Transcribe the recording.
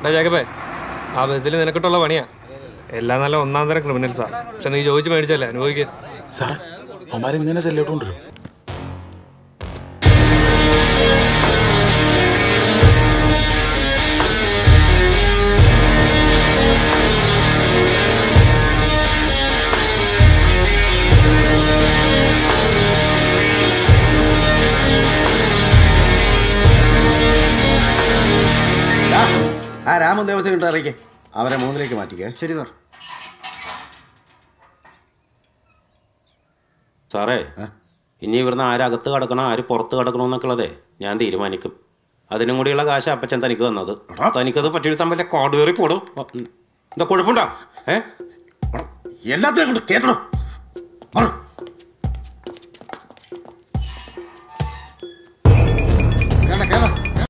എടാ ജാക്കബേ ആ ബസ്സിൽ നിനക്കിട്ടുള്ള പണിയാ എല്ലാം നല്ല ഒന്നാം തരം ക്രിമിനൽസാ പക്ഷെ നീ ചോദിച്ച് മേടിച്ചല്ലേ അനുഭവിക്കുക സാറേ അവന്മാരെ ഇങ്ങനെ ചെല്ലോട്ടുണ്ടല്ലോ ആ രാമൻ ദേവസ്വം ഇട്ട് ഇറക്കി അവരെ മൂന്നിലേക്ക് മാറ്റിക്കേ ശരി സാർ സാറേ ഇനി ഇവിടുന്ന് ആരകത്ത് കിടക്കണം ആര് പുറത്ത് കിടക്കണം എന്നൊക്കെയുള്ളതേ ഞാൻ തീരുമാനിക്കും അതിനും കൂടിയുള്ള കാശ് അപ്പച്ചൻ തനിക്ക് തന്നത് തനിക്കത് പറ്റിയെടുത്താൻ പറ്റിയ കോട് കയറി പോടും എന്താ കുഴപ്പമുണ്ടോ ഏ എല്ലാത്തിനും കൊണ്ട് കേട്ടണം